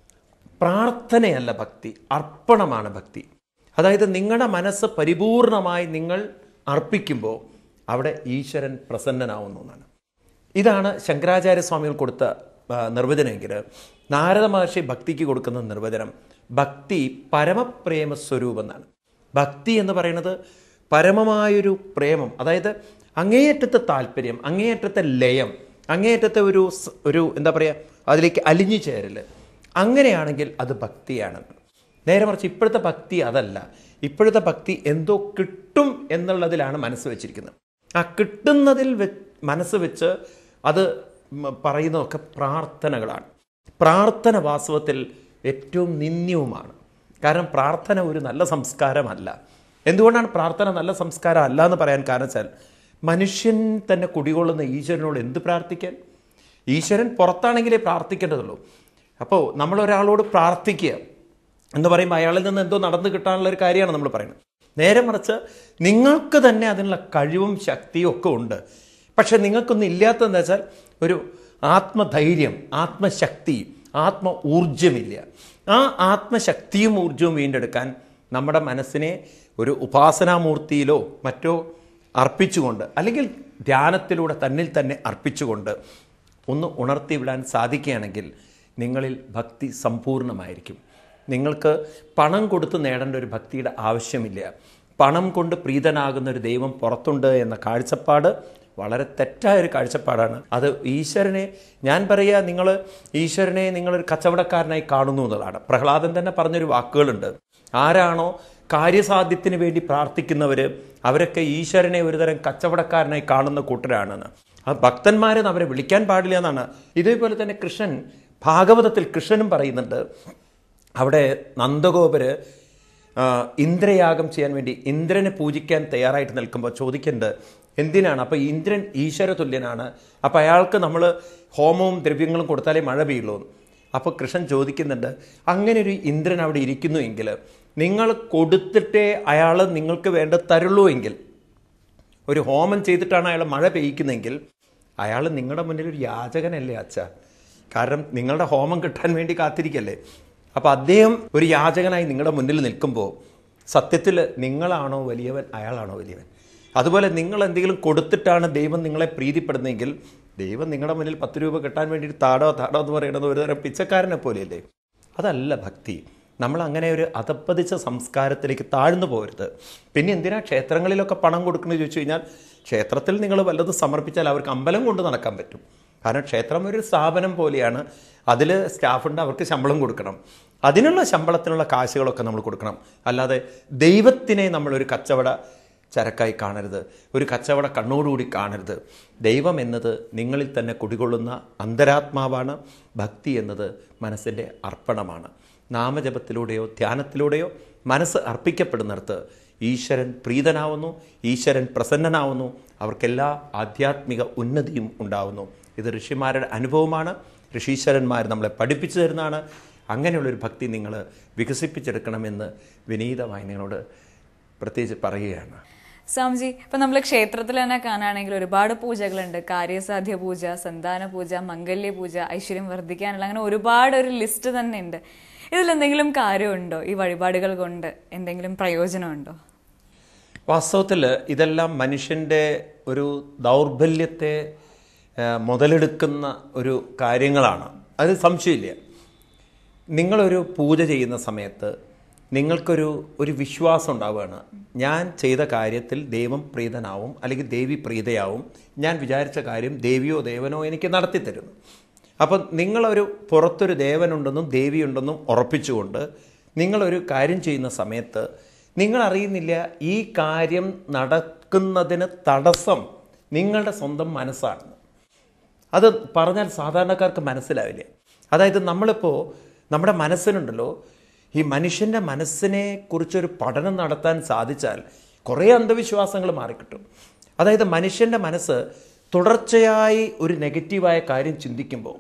പ്രാർത്ഥനയല്ല ഭക്തി അർപ്പണമാണ് ഭക്തി അതായത് നിങ്ങളുടെ മനസ്സ് പരിപൂർണമായി നിങ്ങൾ അർപ്പിക്കുമ്പോൾ അവിടെ ഈശ്വരൻ പ്രസന്നനാവുന്നു എന്നാണ് ഇതാണ് ശങ്കരാചാര്യ സ്വാമികൾ കൊടുത്ത ആ, നിർവചനമെങ്കിൽ നാരദ മഹർഷി ഭക്തിക്ക് കൊടുക്കുന്ന നിർവചനം ഭക്തി പരമപ്രേമ സ്വരൂപം എന്നാണ് ഭക്തി എന്ന് പറയുന്നത് പരമമായൊരു പ്രേമം അതായത് അങ്ങേയറ്റത്തെ താല്പര്യം അങ്ങേയറ്റത്തെ ലയം അങ്ങേയറ്റത്തെ ഒരു സ്- ഒരു എന്താ പറയുക അതിലേക്ക് അലിഞ്ഞു ചേരൽ അങ്ങനെയാണെങ്കിൽ അത് ഭക്തിയാണ് നേരെ മറിച്ച് ഇപ്പോഴത്തെ ഭക്തി അതല്ല ഇപ്പോഴത്തെ ഭക്തി എന്തോ കിട്ടും എന്നുള്ളതിലാണ് മനസ്സ് വെച്ചിരിക്കുന്നത് ആ കിട്ടുന്നതിൽ വെ മനസ്സ് വെച്ച് അത് മ- പറയുന്നതൊക്കെ പ്രാർത്ഥനകളാണ് പ്രാർത്ഥന വാസ്തവത്തിൽ ഏറ്റവും നിന്ദ്യവുമാണ് കാരണം പ്രാർത്ഥന ഒരു നല്ല സംസ്കാരമല്ല എന്തുകൊണ്ടാണ് പ്രാർത്ഥന നല്ല സംസ്കാരം അല്ല എന്ന് പറയാൻ കാരണം വെച്ചാൽ മനുഷ്യൻ തന്നെ കുടികൊള്ളുന്ന ഈശ്വരനോട് എന്ത് പ്രാർത്ഥിക്കാൻ ഈശ്വരൻ പുറത്താണെങ്കിലേ പ്രാർത്ഥിക്കേണ്ടതുള്ളൂ അപ്പോൾ നമ്മൾ ഒരാളോട് പ്രാർത്ഥിക്കുക എന്ന് പറയുമ്പോൾ അയാളിൽ നിന്ന് എന്തോ നടന്നു കിട്ടാനുള്ള ഒരു കാര്യമാണ് നമ്മൾ പറയുന്നത് നേരെ മറിച്ച് നിങ്ങൾക്ക് തന്നെ അതിനുള്ള കഴിവും ശക്തിയും ഒക്കെ ഉണ്ട് പക്ഷെ നിങ്ങൾക്കൊന്നും ഇല്ലാത്തതെന്ന് വെച്ചാൽ ഒരു ആത്മധൈര്യം ആത്മശക്തി ആത്മ ഊർജമില്ല ആ ആത്മശക്തിയും ഊർജവും വീണ്ടെടുക്കാൻ നമ്മുടെ മനസ്സിനെ ഒരു ഉപാസനാമൂർത്തിയിലോ മറ്റോ അർപ്പിച്ചുകൊണ്ട് അല്ലെങ്കിൽ ധ്യാനത്തിലൂടെ തന്നിൽ തന്നെ അർപ്പിച്ചുകൊണ്ട് ഒന്ന് ഉണർത്തിവിടാൻ സാധിക്കുകയാണെങ്കിൽ നിങ്ങളിൽ ഭക്തി സമ്പൂർണ്ണമായിരിക്കും നിങ്ങൾക്ക് പണം കൊടുത്ത് നേടേണ്ട ഒരു ഭക്തിയുടെ ആവശ്യമില്ല പണം കൊണ്ട് പ്രീതനാകുന്ന ഒരു ദൈവം പുറത്തുണ്ട് എന്ന കാഴ്ചപ്പാട് വളരെ തെറ്റായ ഒരു കാഴ്ചപ്പാടാണ് അത് ഈശ്വരനെ ഞാൻ പറയുക നിങ്ങൾ ഈശ്വരനെ നിങ്ങളൊരു കച്ചവടക്കാരനായി കാണുന്നു എന്നുള്ളതാണ് പ്രഹ്ലാദൻ തന്നെ പറഞ്ഞൊരു വാക്കുകളുണ്ട് ആരാണോ കാര്യസാധ്യത്തിന് വേണ്ടി പ്രാർത്ഥിക്കുന്നവർ അവരൊക്കെ ഈശ്വരനെ ഒരുതരം കച്ചവടക്കാരനായി കാണുന്ന കൂട്ടരാണെന്ന് ആ ഭക്തന്മാരെ അവരെ വിളിക്കാൻ പാടില്ല എന്നാണ് ഇതേപോലെ തന്നെ കൃഷ്ണൻ ഭാഗവതത്തിൽ കൃഷ്ണനും പറയുന്നുണ്ട് അവിടെ നന്ദഗോപര് ആ, ഇന്ദ്രയാഗം ചെയ്യാൻ വേണ്ടി ഇന്ദ്രനെ പൂജിക്കാൻ തയ്യാറായിട്ട് നിൽക്കുമ്പോൾ ചോദിക്കുന്നത് എന്തിനാണ് അപ്പോൾ ഇന്ദ്രൻ ഈശ്വര തുല്യനാണ് അപ്പോൾ അയാൾക്ക് നമ്മൾ ഹോമവും ദ്രവ്യങ്ങളും കൊടുത്താലേ മഴ പെയ്യുള്ളൂ എന്ന്. അപ്പോൾ കൃഷ്ണൻ ചോദിക്കുന്നുണ്ട് അങ്ങനെ ഒരു ഇന്ദ്രൻ അവിടെ ഇരിക്കുന്നു എങ്കിൽ നിങ്ങൾ കൊടുത്തിട്ടേ അയാൾ നിങ്ങൾക്ക് വേണ്ട തരുള്ളൂ എങ്കിൽ ഒരു ഹോമം ചെയ്തിട്ടാണ് അയാൾ മഴ പെയ്യിക്കുന്നതെങ്കിൽ അയാൾ നിങ്ങളുടെ മുന്നിൽ ഒരു യാചകനല്ലേ അച്ഛ കാരണം നിങ്ങളുടെ ഹോമം കിട്ടാൻ വേണ്ടി കാത്തിരിക്കല്ലേ അപ്പോൾ അദ്ദേഹം ഒരു യാചകനായി നിങ്ങളുടെ മുന്നിൽ നിൽക്കുമ്പോൾ സത്യത്തിൽ നിങ്ങളാണോ വലിയവൻ അയാളാണോ വലിയവൻ അതുപോലെ നിങ്ങൾ എന്തെങ്കിലും കൊടുത്തിട്ടാണ് ദൈവം നിങ്ങളെ പ്രീതിപ്പെടുന്നതെങ്കിൽ ദൈവം നിങ്ങളുടെ മുന്നിൽ പത്ത് രൂപ കിട്ടാൻ വേണ്ടിയിട്ട് താടോ താടോ എന്ന് പറയുന്നത് ഒരുതരം പിച്ചക്കാരനെ പോലെയല്ലേ അതല്ല ഭക്തി നമ്മൾ അങ്ങനെ ഒരു അതപ്പതിച്ച സംസ്കാരത്തിലേക്ക് താഴ്ന്നു പോകരുത് പിന്നെ എന്തിനാ ക്ഷേത്രങ്ങളിലൊക്കെ പണം കൊടുക്കുന്നത് ചോദിച്ചു കഴിഞ്ഞാൽ ക്ഷേത്രത്തിൽ നിങ്ങൾ വല്ലതും സമർപ്പിച്ചാൽ അവർക്ക് അമ്പലം കൊണ്ട് നടക്കാൻ പറ്റും കാരണം ക്ഷേത്രം ഒരു സ്ഥാപനം പോലെയാണ് അതിൽ സ്റ്റാഫുണ്ട് അവർക്ക് ശമ്പളം കൊടുക്കണം അതിനുള്ള ശമ്പളത്തിനുള്ള കാശുകളൊക്കെ നമ്മൾ കൊടുക്കണം അല്ലാതെ ദൈവത്തിനെ നമ്മളൊരു കച്ചവട ചരക്കായി കാണരുത് ഒരു കച്ചവട കണ്ണോടുകൂടി കാണരുത് ദൈവം എന്നത് നിങ്ങളിൽ തന്നെ കുടികൊള്ളുന്ന അന്തരാത്മാവാണ് ഭക്തി എന്നത് മനസ്സിൻ്റെ അർപ്പണമാണ് നാമജപത്തിലൂടെയോ ധ്യാനത്തിലൂടെയോ മനസ്സ് അർപ്പിക്കപ്പെടുന്നിടത്ത് ഈശ്വരൻ പ്രീതനാവുന്നു ഈശ്വരൻ പ്രസന്നനാവുന്നു അവർക്കെല്ലാ ആധ്യാത്മിക ഉന്നതിയും ഉണ്ടാവുന്നു ഇത് ഋഷിമാരുടെ അനുഭവമാണ് ഋഷീശ്വരന്മാർ നമ്മളെ പഠിപ്പിച്ചു തരുന്നതാണ് അങ്ങനെയുള്ളൊരു ഭക്തി നിങ്ങൾ വികസിപ്പിച്ചെടുക്കണമെന്ന് വിനീതമായി നിങ്ങളോട് പ്രത്യേകിച്ച് പറയുകയാണ് സ്വാമിജി ഇപ്പൊ നമ്മൾ ക്ഷേത്രത്തിൽ തന്നെ കാണുകയാണെങ്കിൽ ഒരുപാട് പൂജകളുണ്ട് കാര്യസാധ്യ പൂജ സന്താന പൂജ മംഗല്യ പൂജ ഐശ്വര്യം വർദ്ധിക്കാനുള്ള അങ്ങനെ ഒരുപാട് ഒരു ലിസ്റ്റ് തന്നെ ഉണ്ട് ഇതിൽ എന്തെങ്കിലും കാര്യമുണ്ടോ ഈ വഴിപാടുകൾ കൊണ്ട് എന്തെങ്കിലും പ്രയോജനമുണ്ടോ വാസ്തവത്തിൽ ഇതെല്ലാം മനുഷ്യൻ്റെ ഒരു ദൗർബല്യത്തെ ആ, മുതലെടുക്കുന്ന ഒരു കാര്യങ്ങളാണ് അത് സംശയമില്ല നിങ്ങളൊരു പൂജ ചെയ്യുന്ന സമയത്ത് നിങ്ങൾക്കൊരു ഒരു വിശ്വാസം ഉണ്ടാവുകയാണ് ഞാൻ ചെയ്ത കാര്യത്തിൽ ദൈവം പ്രീതനാവും അല്ലെങ്കിൽ ദേവി പ്രീതയാവും ഞാൻ വിചാരിച്ച കാര്യം ദേവിയോ ദേവനോ എനിക്ക് നടത്തിത്തരുന്നു അപ്പം നിങ്ങളൊരു പുറത്തൊരു ദേവനുണ്ടെന്നും ദേവിയുണ്ടെന്നും ഉറപ്പിച്ചുകൊണ്ട് നിങ്ങളൊരു കാര്യം ചെയ്യുന്ന സമയത്ത് നിങ്ങൾ അറിയുന്നില്ല ഈ കാര്യം നടക്കുന്നതിന് തടസ്സം നിങ്ങളുടെ സ്വന്തം മനസ്സാണ് അത് പറഞ്ഞാൽ സാധാരണക്കാർക്ക് മനസ്സിലാവില്ല അതായത് നമ്മളിപ്പോൾ നമ്മുടെ മനസ്സിനുണ്ടല്ലോ ഈ മനുഷ്യൻ്റെ മനസ്സിനെ കുറിച്ചൊരു പഠനം നടത്താൻ സാധിച്ചാൽ കുറേ അന്ധവിശ്വാസങ്ങൾ മാറിക്കിട്ടും അതായത് മനുഷ്യൻ്റെ മനസ്സ് തുടർച്ചയായി ഒരു നെഗറ്റീവായ കാര്യം ചിന്തിക്കുമ്പോൾ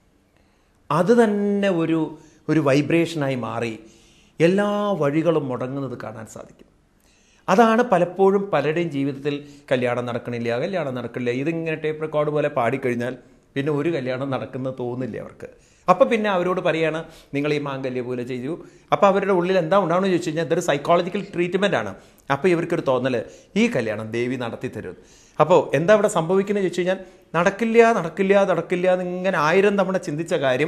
അത് തന്നെ ഒരു ഒരു വൈബ്രേഷനായി മാറി എല്ലാ വഴികളും മുടങ്ങുന്നത് കാണാൻ സാധിക്കും അതാണ് പലപ്പോഴും പലരുടെയും ജീവിതത്തിൽ കല്യാണം നടക്കണില്ല കല്യാണം നടക്കില്ല ഇതിങ്ങനെ ടേപ്പ് റെക്കോർഡ് പോലെ പാടിക്കഴിഞ്ഞാൽ പിന്നെ ഒരു കല്യാണം നടക്കുന്നത് തോന്നില്ല അവർക്ക് അപ്പോൾ പിന്നെ അവരോട് പറയാണ് നിങ്ങൾ ഈ മാംഗല്യ പോലെ ചെയ്തു അപ്പോൾ അവരുടെ ഉള്ളിൽ എന്താ ഉണ്ടാവണമെന്ന് ചോദിച്ചു കഴിഞ്ഞാൽ ഇതൊരു സൈക്കോളജിക്കൽ ട്രീറ്റ്മെൻ്റ് ആണ് അപ്പോൾ ഇവർക്കൊരു തോന്നൽ ഈ കല്യാണം ദേവി നടത്തി തരും അപ്പോൾ എന്താ ഇവിടെ സംഭവിക്കുന്നത് ചോദിച്ചു കഴിഞ്ഞാൽ നടക്കില്ല നടക്കില്ല നടക്കില്ല എന്നിങ്ങനെ ആയിരം തവണ ചിന്തിച്ച കാര്യം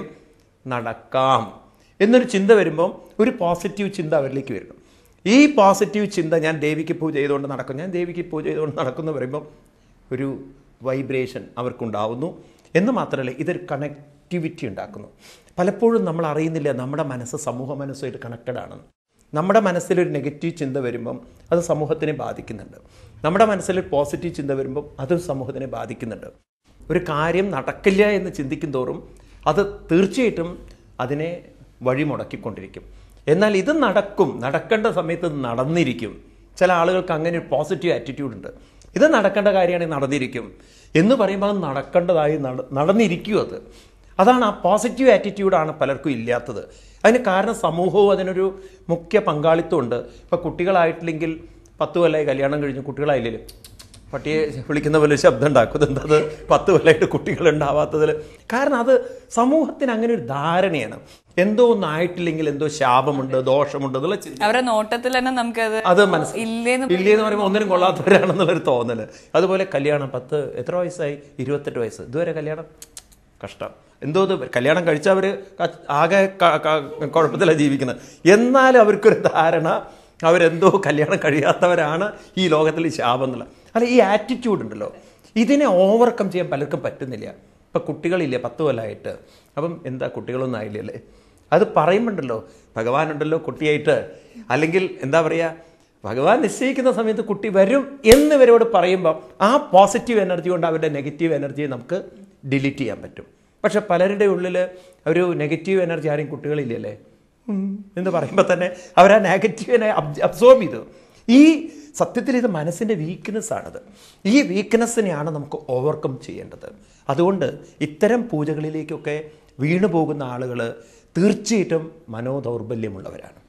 നടക്കാം എന്നൊരു ചിന്ത വരുമ്പോൾ ഒരു പോസിറ്റീവ് ചിന്ത അവരിലേക്ക് വരണം ഈ പോസിറ്റീവ് ചിന്ത ഞാൻ ദേവിക്ക് പൂജ ചെയ്തുകൊണ്ട് നടക്കും ഞാൻ ദേവിക്ക് പൂജ ചെയ്തുകൊണ്ട് നടക്കുന്നു പറയുമ്പോൾ ഒരു വൈബ്രേഷൻ അവർക്കുണ്ടാവുന്നു എന്ന് മാത്രമല്ല ഇതൊരു കണക്ടിവിറ്റി ഉണ്ടാക്കുന്നു പലപ്പോഴും നമ്മൾ അറിയുന്നില്ല നമ്മുടെ മനസ്സ് സമൂഹ മനസ്സുമായിട്ട് കണക്റ്റഡ് ആണെന്ന് നമ്മുടെ മനസ്സിലൊരു നെഗറ്റീവ് ചിന്ത വരുമ്പം അത് സമൂഹത്തിനെ ബാധിക്കുന്നുണ്ട് നമ്മുടെ മനസ്സിൽ പോസിറ്റീവ് ചിന്ത വരുമ്പം അത് സമൂഹത്തിനെ ബാധിക്കുന്നുണ്ട് ഒരു കാര്യം നടക്കില്ല എന്ന് ചിന്തിക്കും തോറും അത് തീർച്ചയായിട്ടും അതിനെ വഴിമുടക്കിക്കൊണ്ടിരിക്കും എന്നാൽ ഇത് നടക്കും നടക്കേണ്ട സമയത്ത് ഇത് നടന്നിരിക്കും ചില ആളുകൾക്ക് അങ്ങനെ ഒരു പോസിറ്റീവ് ആറ്റിറ്റ്യൂഡ് ഉണ്ട് ഇത് നടക്കേണ്ട കാര്യമാണെങ്കിൽ നടന്നിരിക്കും എന്ന് പറയുമ്പോൾ അത് നടക്കേണ്ടതായി നട നടന്നിരിക്കും അത് അതാണ് ആ പോസിറ്റീവ് ആറ്റിറ്റ്യൂഡാണ് പലർക്കും ഇല്ലാത്തത് അതിന് കാരണം സമൂഹവും അതിനൊരു മുഖ്യ പങ്കാളിത്തമുണ്ട് ഇപ്പോൾ കുട്ടികളായിട്ടില്ലെങ്കിൽ പത്ത് കൊല്ലമായി കല്യാണം കഴിഞ്ഞ് കുട്ടികളായില്ലേ പട്ടിയെ വിളിക്കുന്ന പോലെ ശബ്ദം ഉണ്ടാക്കും എന്തത് പത്ത് കൊല്ലമായിട്ട് കുട്ടികൾ ഉണ്ടാവാത്തതിൽ കാരണം അത് സമൂഹത്തിന് അങ്ങനെ ഒരു ധാരണയാണ് എന്തോ ഒന്നായിട്ടില്ലെങ്കിൽ എന്തോ ശാപമുണ്ട് ദോഷമുണ്ട് എന്നുള്ള ചിന്ത അവരുടെ നോട്ടത്തിൽ തന്നെ നമുക്കത് അത് മനസ്സിൽ ഇല്ലേന്ന് ഇല്ലേന്ന് പറയുമ്പോൾ ഒന്നിനും കൊള്ളാത്തവരാണെന്നുള്ളൊരു തോന്നല് അതുപോലെ കല്യാണം പത്ത് എത്ര വയസ്സായി ഇരുപത്തെട്ട് വയസ്സ് ഇതുവരെ കല്യാണം കഷ്ടം എന്തോ ഇത് കല്യാണം കഴിച്ചവർ ആകെ ക- ക- കുഴപ്പത്തിലാണ് ജീവിക്കുന്നത് എന്നാലും അവർക്കൊരു ധാരണ അവരെന്തോ കല്യാണം കഴിയാത്തവരാണ് ഈ ലോകത്തിൽ ഈ ശാപം എന്നുള്ള അല്ല ഈ ആറ്റിറ്റ്യൂഡ് ഉണ്ടല്ലോ ഇതിനെ ഓവർകം ചെയ്യാൻ പലർക്കും പറ്റുന്നില്ല ഇപ്പം കുട്ടികളില്ലേ പത്ത് കൊല്ലമായിട്ട് അപ്പം എന്താ കുട്ടികളൊന്നും ആയില്ലല്ലേ അത് പറയുമ്പോണ്ടല്ലോ ഭഗവാനുണ്ടല്ലോ കുട്ടിയായിട്ട് അല്ലെങ്കിൽ എന്താ പറയുക ഭഗവാൻ നിശ്ചയിക്കുന്ന സമയത്ത് കുട്ടി വരും എന്ന് ഇവരോട് പറയുമ്പോൾ ആ പോസിറ്റീവ് എനർജി കൊണ്ട് അവരുടെ നെഗറ്റീവ് എനർജിയെ നമുക്ക് ഡിലീറ്റ് ചെയ്യാൻ പറ്റും പക്ഷെ പലരുടെ ഉള്ളിൽ ഒരു നെഗറ്റീവ് എനർജി ആരും കുട്ടികളില്ലല്ലേ ഉം എന്ന് പറയുമ്പോൾ തന്നെ അവർ ആ നെഗറ്റീവിനെ അബ്സോർബ് ചെയ്തു ഈ സത്യത്തിൽ ഇത് മനസ്സിൻ്റെ വീക്ക്നെസ് ആണത് ഈ വീക്ക്നെസ്സിനെയാണ് നമുക്ക് ഓവർകം ചെയ്യേണ്ടത് അതുകൊണ്ട് ഇത്തരം പൂജകളിലേക്കൊക്കെ വീണു പോകുന്ന ആളുകൾ തീർച്ചയായിട്ടും മനോദൗർബല്യമുള്ളവരാണ്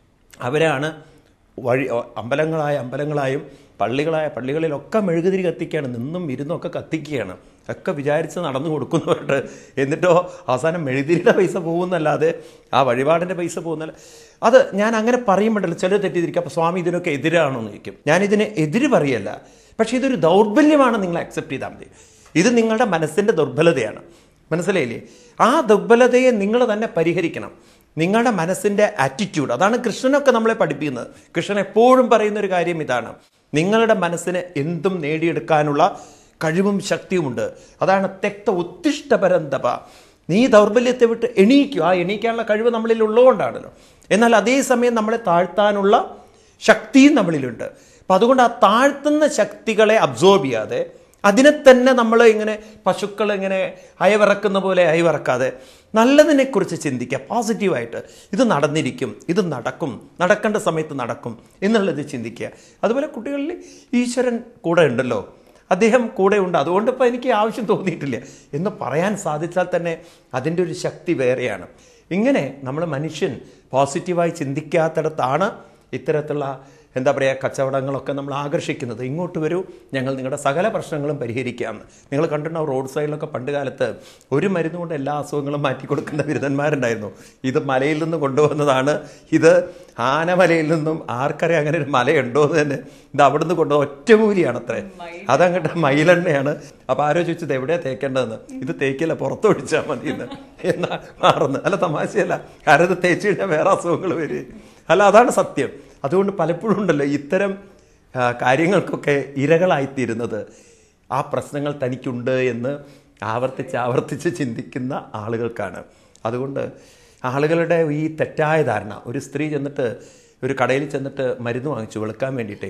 അവരാണ് വഴി അമ്പലങ്ങളായ അമ്പലങ്ങളായും പള്ളികളായ പള്ളികളിലൊക്കെ മെഴുകുതിരി കത്തിക്കുകയാണ് നിന്നും ഇരുന്നും ഒക്കെ കത്തിക്കുകയാണ് ഒക്കെ വിചാരിച്ച് നടന്നു കൊടുക്കുന്നവരുണ്ട് എന്നിട്ടോ അവസാനം മെഴുകുതിരിയുടെ പൈസ പോകുന്നല്ലാതെ ആ വഴിപാടിൻ്റെ പൈസ പോകുന്നല്ല അത് ഞാൻ അങ്ങനെ പറയുമ്പോഴല്ലോ ചിലർ തെറ്റിദ്ധരിക്കും അപ്പോൾ സ്വാമി ഇതിനൊക്കെ എതിരാണോ എന്ന് ചോദിക്കും ഞാനിതിന് എതിര് പറയല്ല പക്ഷേ ഇതൊരു ദൗർബല്യമാണ് നിങ്ങൾ അക്സെപ്റ്റ് ചെയ്താൽ മതി ഇത് നിങ്ങളുടെ മനസ്സിൻ്റെ ദുർബലതയാണ് മനസ്സിലായില്ലേ ആ ദുർബലതയെ നിങ്ങൾ തന്നെ പരിഹരിക്കണം നിങ്ങളുടെ മനസ്സിൻ്റെ ആറ്റിറ്റ്യൂഡ് അതാണ് കൃഷ്ണനൊക്കെ നമ്മളെ പഠിപ്പിക്കുന്നത് കൃഷ്ണൻ എപ്പോഴും പറയുന്ന ഒരു കാര്യം ഇതാണ് നിങ്ങളുടെ മനസ്സിന് എന്തും നേടിയെടുക്കാനുള്ള കഴിവും ശക്തിയുമുണ്ട് അതാണ് തെക്ത ഉത്തിഷ്ടപരന്തപ നീ ദൗർബല്യത്തെ വിട്ട് എണീക്കുക ആ എണീക്കാനുള്ള കഴിവ് നമ്മളിൽ ഉള്ളതുകൊണ്ടാണല്ലോ എന്നാൽ അതേസമയം നമ്മളെ താഴ്ത്താനുള്ള ശക്തിയും നമ്മളിലുണ്ട് അപ്പം അതുകൊണ്ട് ആ താഴ്ത്തുന്ന ശക്തികളെ അബ്സോർബ് ചെയ്യാതെ അതിനെ തന്നെ നമ്മൾ ഇങ്ങനെ പശുക്കൾ ഇങ്ങനെ അയവിറക്കുന്ന പോലെ അയവിറക്കാതെ നല്ലതിനെക്കുറിച്ച് ചിന്തിക്കുക പോസിറ്റീവായിട്ട് ഇത് നടന്നിരിക്കും ഇത് നടക്കും നടക്കേണ്ട സമയത്ത് നടക്കും എന്നുള്ളത് ചിന്തിക്കുക അതുപോലെ കുട്ടികളിൽ ഈശ്വരൻ കൂടെ ഉണ്ടല്ലോ അദ്ദേഹം കൂടെ ഉണ്ട് അതുകൊണ്ട് ഇപ്പോൾ എനിക്ക് ആവശ്യം തോന്നിയിട്ടില്ല എന്ന് പറയാൻ സാധിച്ചാൽ തന്നെ അതിൻ്റെ ഒരു ശക്തി വേറെയാണ് ഇങ്ങനെ നമ്മൾ മനുഷ്യൻ പോസിറ്റീവായി ചിന്തിക്കാത്തിടത്താണ് ഇത്തരത്തിലുള്ള എന്താ പറയുക കച്ചവടങ്ങളൊക്കെ നമ്മൾ ആകർഷിക്കുന്നത് ഇങ്ങോട്ട് വരൂ ഞങ്ങൾ നിങ്ങളുടെ സകല പ്രശ്നങ്ങളും പരിഹരിക്കാം നിങ്ങൾ കണ്ടിട്ടുണ്ടാവും റോഡ് സൈഡിലൊക്കെ പണ്ട് കാലത്ത് ഒരു മരുന്ന് കൊണ്ട് എല്ലാ അസുഖങ്ങളും മാറ്റി കൊടുക്കുന്ന ബിരുദന്മാരുണ്ടായിരുന്നു ഇത് മലയിൽ നിന്ന് കൊണ്ടുവന്നതാണ് ഇത് ആനമലയിൽ നിന്നും ആർക്കറിയാം അങ്ങനെ ഒരു മലയുണ്ടോ എന്ന് തന്നെ ഇത് അവിടുന്ന് കൊണ്ടുപോകുന്ന ഒറ്റമൂലിയാണ് അത്രേ അതങ്ങോട്ട് മയിലെണ്ണയാണ് അപ്പോൾ ആരോ ചോദിച്ചത് എവിടെയാണ് തേക്കേണ്ടതെന്ന് ഇത് തേക്കില്ല പുറത്തൊഴിച്ചാൽ മതി എന്ന് എന്നാ മാറുന്നു അല്ല തമാശയല്ല കാരണം ഇത് തേച്ച് കഴിഞ്ഞാൽ വേറെ അസുഖങ്ങൾ വരും അല്ല അതാണ് സത്യം അതുകൊണ്ട് പലപ്പോഴും ഉണ്ടല്ലോ ഇത്തരം ആ, കാര്യങ്ങൾക്കൊക്കെ ഇരകളായിത്തീരുന്നത് ആ പ്രശ്നങ്ങൾ തനിക്കുണ്ട് എന്ന് ആവർത്തിച്ച് ആവർത്തിച്ച് ചിന്തിക്കുന്ന ആളുകൾക്കാണ് അതുകൊണ്ട് ആളുകളുടെ ഈ തെറ്റായ ധാരണ ഒരു സ്ത്രീ ചെന്നിട്ട് ഒരു കടയിൽ ചെന്നിട്ട് മരുന്ന് വാങ്ങിച്ചു വെളുക്കാൻ വേണ്ടിയിട്ട്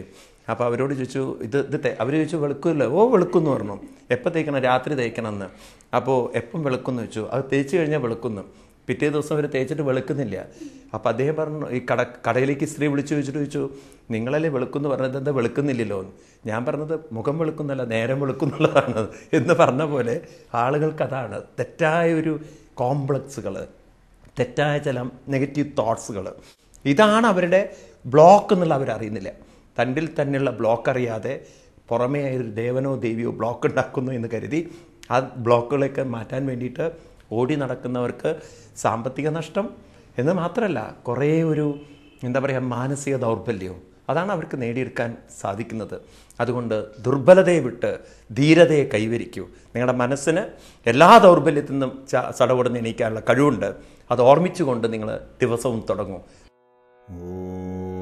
അപ്പോൾ അവരോട് ചോദിച്ചു ഇത് ഇത് അവർ ചോദിച്ചു വെളുക്കുമല്ലോ ഓ വെളുക്കുമെന്ന് പറഞ്ഞു എപ്പോൾ തേക്കണം രാത്രി തേക്കണം എന്ന് അപ്പോൾ എപ്പം വെളുക്കുമെന്ന് വെച്ചു അത് തേച്ച് കഴിഞ്ഞാൽ വെളുക്കുന്നു പിറ്റേ ദിവസം അവർ തേച്ചിട്ട് വെളുക്കുന്നില്ല അപ്പോൾ അദ്ദേഹം പറഞ്ഞു ഈ കട കടയിലേക്ക് സ്ത്രീ വിളിച്ചു ചോദിച്ചിട്ട് ചോദിച്ചു നിങ്ങളല്ലേ വെളുക്കുമെന്ന് പറഞ്ഞത് എന്താ വെളുക്കുന്നില്ലല്ലോ എന്ന് ഞാൻ പറഞ്ഞത് മുഖം വെളുക്കുന്നല്ല നേരം വെളുക്കുന്നുള്ളതാണ് എന്ന് പറഞ്ഞ പോലെ ആളുകൾക്ക് അതാണ് തെറ്റായ ഒരു കോംപ്ലക്സുകൾ തെറ്റായ ചില നെഗറ്റീവ് തോട്ട്സുകൾ ഇതാണ് അവരുടെ ബ്ലോക്ക് എന്നുള്ള അവരറിയുന്നില്ല തന്നിൽ തന്നെയുള്ള ബ്ലോക്ക് അറിയാതെ പുറമേ ഒരു ദേവനോ ദേവിയോ ബ്ലോക്ക് ഉണ്ടാക്കുന്നു എന്ന് കരുതി ആ ബ്ലോക്കുകളൊക്കെ മാറ്റാൻ വേണ്ടിയിട്ട് ഓടി നടക്കുന്നവർക്ക് സാമ്പത്തിക നഷ്ടം എന്ന് മാത്രമല്ല കുറേ ഒരു എന്താ പറയുക മാനസിക ദൗർബല്യവും അതാണ് അവർക്ക് നേടിയെടുക്കാൻ സാധിക്കുന്നത് അതുകൊണ്ട് ദുർബലതയെ വിട്ട് ധീരതയെ കൈവരിക്കൂ നിങ്ങളുടെ മനസ്സിന് എല്ലാ ദൗർബല്യത്തിൽ നിന്നും ച- സടപടന്ന് എണീക്കാനുള്ള കഴിവുണ്ട് അത് ഓർമ്മിച്ചുകൊണ്ട് നിങ്ങൾ ദിവസവും തുടങ്ങൂ ഓ